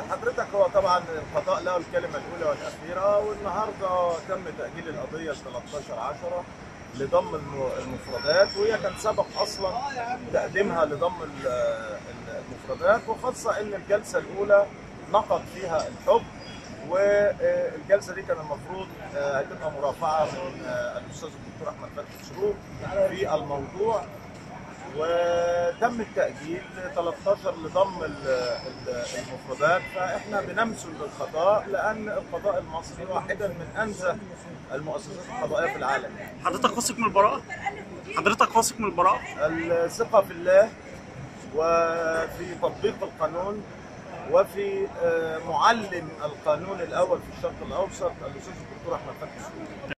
حضرتك هو طبعا القضاء له الكلمه الاولى والاخيره والنهارده تم تاجيل القضيه ل 13 10 لضم الم- المفردات وهي كان سبق اصلا تقديمها لضم ال- ال- المفردات وخاصه ان الجلسه الاولى نقض فيها الحكم والجلسه دي كان المفروض آه، هتبقى مرافعه من آه، الاستاذ الدكتور احمد فتحي شروق في الموضوع وتم التأجيل ل 13 لضم ال- ال- المفردات فاحنا بنمثل للقضاء لأن القضاء المصري واحدا من أنزه المؤسسات القضائية في العالم حضرتك واثق من البراءة؟ حضرتك واثق من البراءة؟ الثقة في الله وفي تطبيق القانون وفي آه، معلم القانون الأول في الشرق الأوسط الأستاذ الدكتور أحمد فتحي شروق